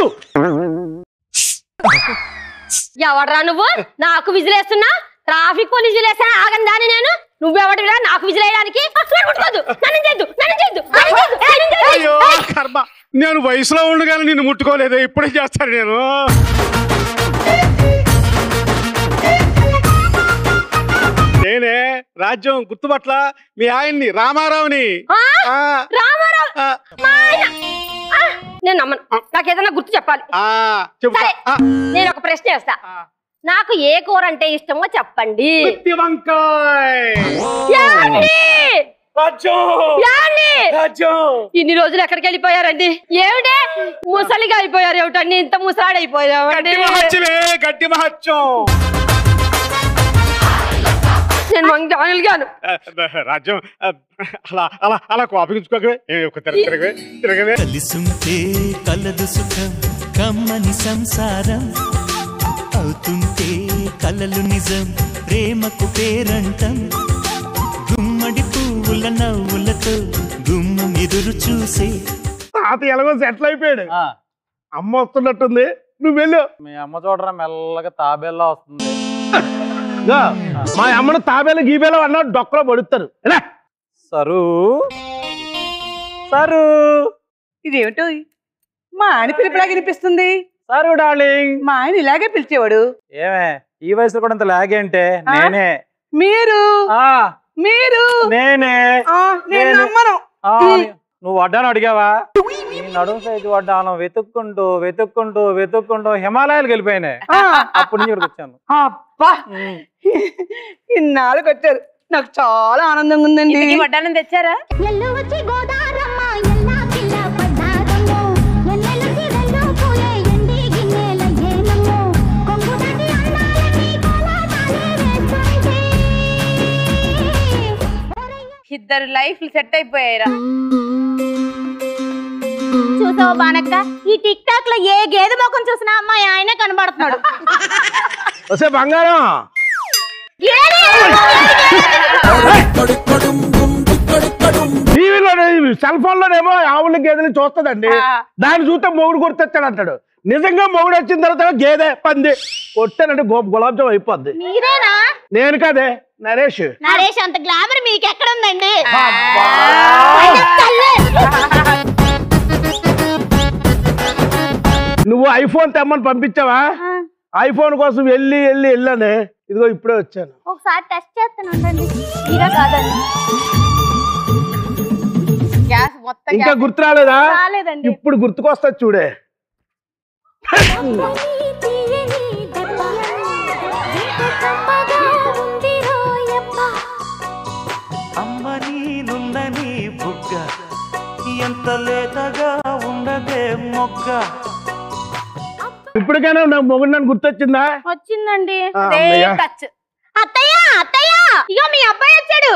ఎవడ్రా నువ్వు నాకు విజిలేస్తున్నా ట్రాఫిక్ పోలీస్ విజిలేసా ఆగని దాన్ని నేను నువ్వెవడివిరా నాకు విజిలేయడానికి ముట్టుకోదు నన్ను చేయొద్దు నన్ను చేయొద్దు నన్ను చేయొద్దు, నన్ను చేయొద్దు. అయ్యో కర్మ నేను వయసులో ఉండగానే నిన్ను ముట్టుకోలేదు ఇప్పుడే చేస్తాను నేను నేనే రాజ్యం గుర్తుపట్ల మీ ఆయన్ని రామారావుని ఆ? ఆ, రామారావు ఆ, మా ఆయన ఆ, నేను నమ్మను నాకు ఏదైనా గుర్తు చెప్పాలి ఆ, చెబుతా సరే ఆ, నేను ఒక ప్రశ్న వేస్తా నాకు ఏ కూర అంటే ఇష్టమో చెప్పండి గుత్తి వంకాయ్ యాండి! రాజ్యం యాండి! రాజ్యం ఇన్ని రోజులు ఎక్కడికి వెళ్ళిపోయారండి ఏమిటే ముసలిగా అయిపోయారు ఏమిటండి ఇంత ముసలాడైపోయావండి గట్టి మహత్యమే గట్టి మహత్యం నేను మంగాను ఆ, రాజ్యం ఆ, అలా అలా అలా కోపగించుకోకవే ఏ, ఒక తిరగ తిరగవే తిరగవే కలిసుంటే కలదు సుఖం కమ్మని సంసారం అవుతుంటే కలలు నిజం ప్రేమకు పేరంటం గుమ్మడి పువ్వుల నవ్వులతో గుమ్మం ఎదురు చూసే తాత ఎలాగో సెటిల్ అయిపోయాడు అమ్మ వస్తున్నట్టుంది నువ్వు వెళ్ళు మీ అమ్మ చూడరా మెల్లగా తాబేల్లా వస్తుంది ఇగో, మా అమ్మను తాబేలు గీబేలు అన్నా డొక్కలో పడుతారు ఎలా సరు సరు ఇదేమిటో మా ఆయన పిలుపులాగా వినిపిస్తుంది సరు డార్లింగ్ మా ఆయన ఇలాగే పిలిచేవాడు ఏమే ఈ వయసులో కూడా ఇంత లాగేంటే నేనే మీరు ఆ మీరు నేనే ఆ, నేను నేనే. నమ్మను ఆ, నువ్వు వడ్డాను అడిగావా నీ నడుము సైజు వడ్డాను వెతుక్కుంటూ వెతుక్కుంటూ వెతుక్కుంటూ హిమాలయాలకు వెళ్ళిపోయినాయి ఆ, అప్పుడు నుంచి ఇక్కడికి వచ్చాను అబ్బా ఇన్నాళ్ళకి వచ్చారు నాకు చాలా ఆనందంగా ఉందండి వడ్డానం తెచ్చారా ఇద్దరు లైఫ్ సెట్ అయిపోయారా చూసావు బానక్క ఈ టిక్ టాక్ లో ఏ గేదె ముఖం చూసినా అమ్మాయి ఆయన కనబడుతున్నాడు వస్తే బంగారం టీవీలో సెల్ ఫోన్ లోనేమో ఆవుల గేదెలు చూస్తుందండి దాన్ని చూస్తే మొగుడు గుర్తొచ్చాడు అంటాడు నిజంగా మొగుడు వచ్చిన తర్వాత గేదె పంది కొట్టానంటే గో గులాబ్ జామ్ అయిపోద్ది మీరేనా నేను కాదే నరేష్ నరేష్ అంత గ్లామర్ మీకు ఎక్కడ ఉందండి నువ్వు ఐఫోన్ తెమ్మని పంపించావా ఐఫోన్ కోసం వెళ్ళి వెళ్ళి వెళ్ళానే ఇదిగో ఇప్పుడే వచ్చాను ఒకసారి టెస్ట్ చేస్తాను ఉండండి మీరా కాదండి గ్యాస్ మొత్తం ఇంకా gas. గుర్తు రాలేదా రాలేదండి. ఇప్పుడు గుర్తుకొస్తుంది చూడే అమ్మ నీనుందని బుగ్గ ఎంత లేతగా ఉండదే మొగ్గ ఇప్పటికైనా నా మొగుడు నన్ను గుర్తొచ్చిందా వచ్చిందండి ఆ, అమ్మయ్య. టచ్ అత్తయ్య అత్తయ్య ఇగో మీ అబ్బాయి వచ్చాడు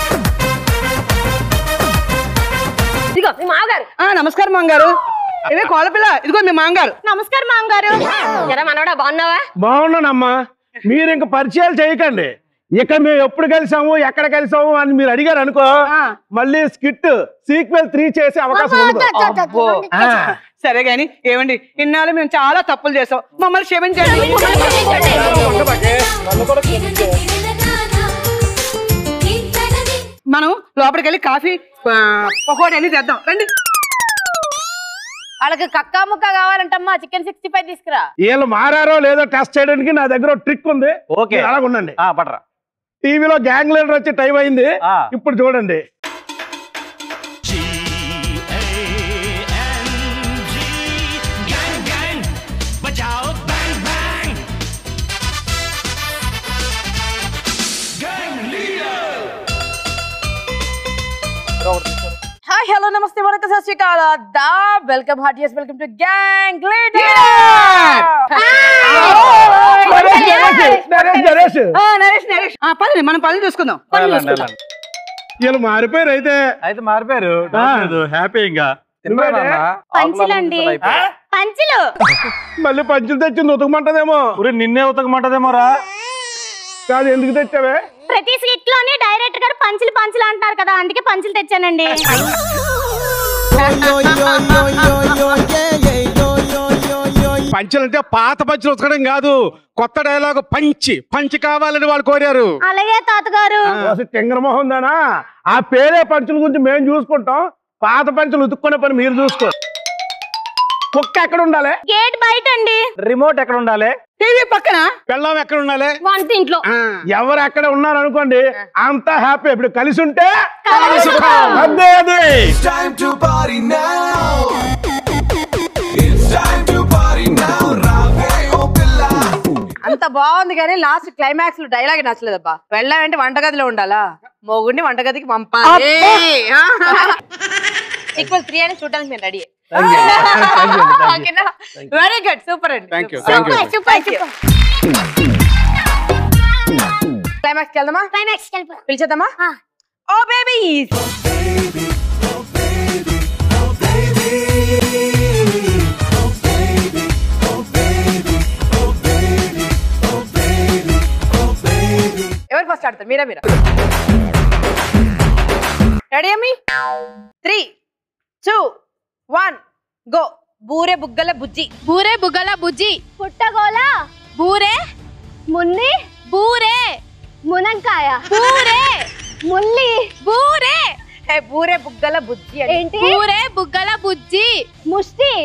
ఇదిగో మీ మామగారు నమస్కారం మామగారు ఇవే కోలపిల్ల ఇదిగో మీ మామగారు నమస్కారం మామగారు జరా మనవడా బాగున్నావా బాగున్నానమ్మా మీరు ఇంక పరిచయాలు చేయకండి ఇక మేము ఎప్పుడు కలిసాము ఎక్కడ కలిసాము అని మీరు అడిగారు అనుకో మళ్ళీ స్కిట్ సీక్వెల్ త్రీ చేసే అవకాశం ఉండదు అబ్బో. ఆ. సరే గాని ఏమండి ఇన్నాళ్ళు మేము చాలా తప్పులు చేసాం మమ్మల్ని క్షమించండి మనం లోపలికి వెళ్ళి కాఫీ ఆ, పకోడీ అని తెద్దాం రండి వాళ్ళకి కక్కా ముక్క కావాలంటమ్మా చికెన్ సిక్స్టీ ఫైవ్ తీసుకురా వీళ్ళు మారారో లేదో టెస్ట్ చేయడానికి నా దగ్గర ట్రిక్ ఉంది ఓకే. మీరు అలాగ ఉండండి పడరా టీవీలో గ్యాంగ్ లీడర్ వచ్చే టైం అయింది ఇప్పుడు చూడండి बजाओ bang bang hi hello namaste vanakkam Sat Shri Akal the welcome heart yes welcome to gang Naresh, Naresh, Naresh, Naresh. ఆ, నరేష్ నరేష్ ఆ, పదండి మనం పనులు చూసుకుందాం పనులు చూసుకుందాం వీళ్ళు మారిపోయారు అయితే అయితే మారిపోయారు హ్యాపీ ఇంకా నువ్వేనా? పంచులండి పంచులు మళ్ళీ పంచులు తెచ్చింది ఉతకమంటదేమో నిన్నే ఉతకమంటదేమో రా కాదు ఎందుకు తెచ్చావే ప్రతి స్కిట్ లోని డైరెక్టర్ గారు పంచులు పంచులు అంటారు కదా అందుకే పంచులు తెచ్చానండి పంచులంటే పాత పంచులు ఉతకడం కాదు కొత్త డైలాగ్ పంచి పంచి కావాలని వాళ్ళు కోరారు అలాగే తాతగారు టెంగరమోహం దానా ఆ పేరే పంచుల గురించి మేము చూసుకుంటాం పాత పంచులు ఉతుక్కునే పని మీరు చూసుకో కుక్క ఎక్కడ ఉండాలి గేట్ బయట అండి రిమోట్ ఎక్కడ ఉండాలి టీవీ పక్కన పెళ్ళం ఎక్కడ ఉండాలి వంట ఇంట్లో ఎవరు ఎక్కడ ఉన్నారు అనుకోండి అంతా హ్యాపీ ఇప్పుడు కలిసి ఉంటే కలిసి ఉంటాం. అదే అది time to party now. It's time to party now. Rave oh pilla. అంత బాగుంది కానీ లాస్ట్ క్లైమాక్స్ లో డైలాగ్ నచ్చలేదబ్బా వెళ్ళాలంటే వంటగదిలో ఉండాలా మొగుడిని వంటగదికి పంపాలి ఈక్వల్ త్రీ అని చూడడానికి నేను రెడీ వెరీ గుడ్ సూపర్ అండి Thank you, thank you. Super super climax వెళ్దామా క్లైమాక్స్ కలిపి పిలిచేద్దామా ఓ బేబీస్ ఎవరు ఫస్ట్ ఆడతారు మీరా మీరా రెడీ అమ్మి త్రీ టూ వన్ గో బూరె బుగ్గల బుజ్జి బూరే బుగ్గల బుజ్జి పుట్టగోల బూరే మున్ని బూరే మునంకాయ బూరే ముల్లి బూరే ఏ బూరె బుగ్గల బుజ్జి అని. ఏంటి బూరే బుగ్గల బుజ్జి ముష్టి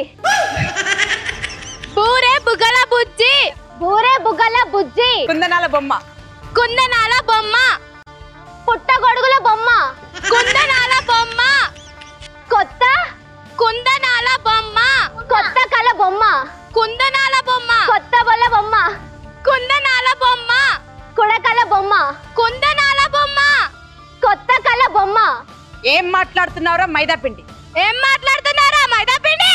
బూరే బుగ్గల బుజ్జి బూరే బుగ్గల బుజ్జి కుందనాల బొమ్మ కుందనాల బొమ్మ పుట్టగొడుగుల బొమ్మ కుందనాల బొమ్మ కొత్త కుందనాల బొమ్మ కొత్త కల బొమ్మ కుందనాల బొమ్మ కొత్త బొల్ల బొమ్మ కుందనాల బొమ్మ కుడకల బొమ్మ కుందనాల బొమ్మ కొత్త కల బొమ్మ ఏం మాట్లాడుతున్నావురా మైదా పిండి ఏం మాట్లాడుతున్నారా మైదా పిండి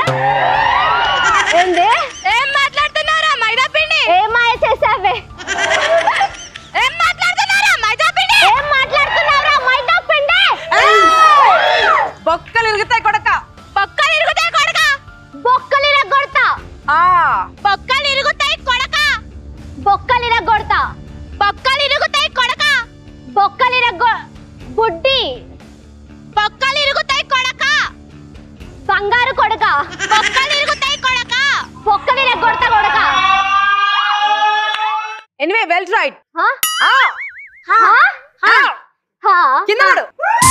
ఏంది ఏం మాట్లాడుతున్నారా మైదా పిండి ఏం మాయ చేసావే ఏం మాట్లాడుతున్నారా మైదా పిండి ఏం మాట్లాడుతున్నారా మైదా పిండి బొక్కలు ఇరుగుతాయి కొడక బొక్కలు ఇరుగుతాయి కొడక బొక్కలు ఇరగొడతా ఆ బొక్కలు ఇరుగుతాయి కొడక బొక్కలు ఇరగొడతా బొక్కలు ఇరుగుతాయి కొడక బొక్కలు ఇరగొ బుడ్డి బొక్కలు ఇరుగుతాయి కొడక బంగారు కొడక బొక్కలు ఇరుగుతాయి కొడక బొక్కలు ఇరగొడతా కొడక ఎనివే వెల్ రైట్ కింద పడు.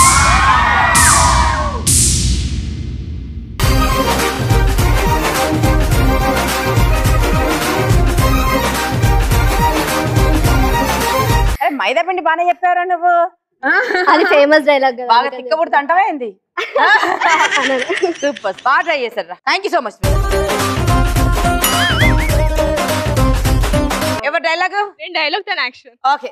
అరే మైదా పిండి బాగానే చెప్పారా నువ్వు అది ఫేమస్ డైలాగ్ బాగా తిక్కబుడితే అంటావా ఏంది సూపర్ బాగా ట్రై చేశారు థ్యాంక్ యూ సో మచ్ ఎవరు డైలాగ్ డైలాగ్ తన action okay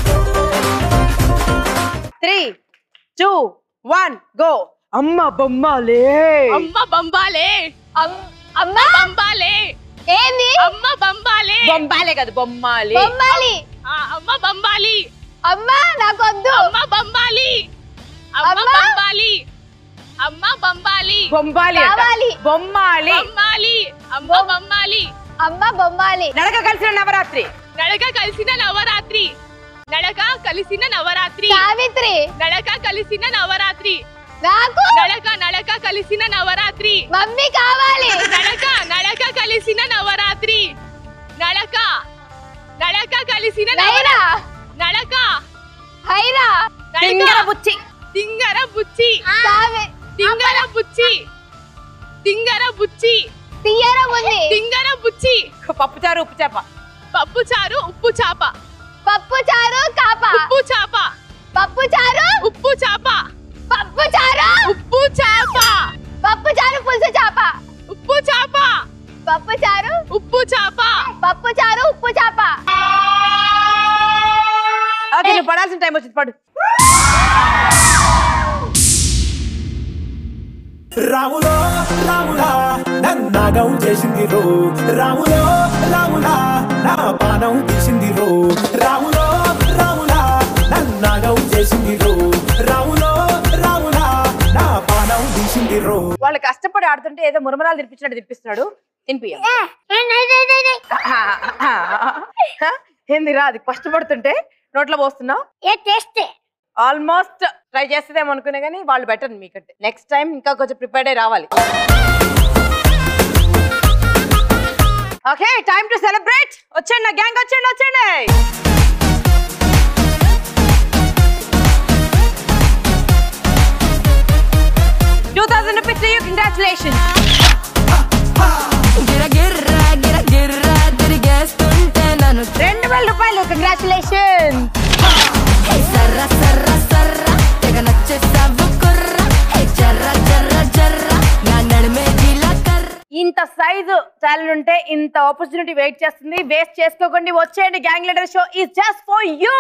three two one go అమ్మ బొమ్మలే అమ్మ బంబాలే అమ్మ బంబాలే ఏంది అమ్మ బంబాలే బొంబాలే కదా బొమ్మాలి బొమ్మాలి ఆ, అమ్మ బంబాలి అమ్మ నాకొద్దు అమ్మ బంబాలి అమ్మ అమ్మ. బంబాలి అమ్మ బంబాలి బొంబాలి అంట. కావాలి. బొమ్మాలి బొమ్మాలి అమ్మ బొమ్మాలి అమ్మ బొమ్మాలి నడక కలిసిన నవరాత్రి నడక కలిసిన నవరాత్రి నడక కలిసిన నవరాత్రి సావిత్రి నడక కలిసిన నవరాత్రి నాకు నడక నడక కలిసిన నవరాత్రి మమ్మీ కావాలి నడక నడక కలిసిన నవరాత్రి నడక నడక కలిసిన నైరా నడక హైరా తింగర బుచ్చి తింగర బుచ్చి సావి తింగర బుచ్చి తింగర బుచ్చి తీయర ఉంది తింగర బుచ్చి పప్పుచారు ఉప్పు చేప పప్పు చారు ఉప్పు చాప పప్పు చారు కాప ఉప్పు చాప పప్పు చారు ఉప్పు చాప పప్పు చారు ఉప్పు చాప పప్పు చారు పులుసు చాప ఉప్పు చాప పప్పు చారు ఉప్పు చాప పప్పు చారు ఉప్పు చాప ఓకే నువ్వు పడాల్సిన టైం వచ్చింది పడు రాములో రాములా నన్నాగం చేసింది రో రాములో రాములా నా పానం తీసింది రో రాములో రాములా నన్నాగం చేసింది రో రాములో రాములా నా పానం తీసింది రో వాళ్ళు కష్టపడి ఆడుతుంటే ఏదో మురమరాలు తినిపించినట్టు తినిపిస్తున్నాడు తినిపి ఏంది రా అది కష్టపడుతుంటే నోట్లో పోస్తున్నావు ఏ టేస్ట్ ఆల్మోస్ట్ ట్రై చేస్తుందేమో అనుకునే కానీ వాళ్ళు బెటర్ మీకంటే నెక్స్ట్ టైం ఇంకా కొంచెం ప్రిపేర్డ్ అయి రావాలి ఓకే టైం టు సెలబ్రేట్ వచ్చండి నా గ్యాంగ్ వచ్చండి వచ్చండి టూ థౌసండ్ రూపీస్ కంగ్రాచులేషన్ రెండు వేల రూపాయలు కంగ్రాచులేషన్ ఇంత సైజు టాలెంట్ ఉంటే ఇంత ఆపర్చునిటీ వెయిట్ చేస్తుంది వేస్ట్ చేసుకోకండి వచ్చేయండి gang leader show is just for you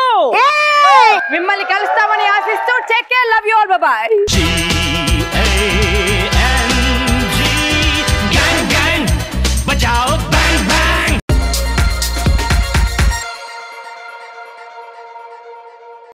మిమ్మల్ని కలుస్తామని ఆశిస్తూ check love you all bye G A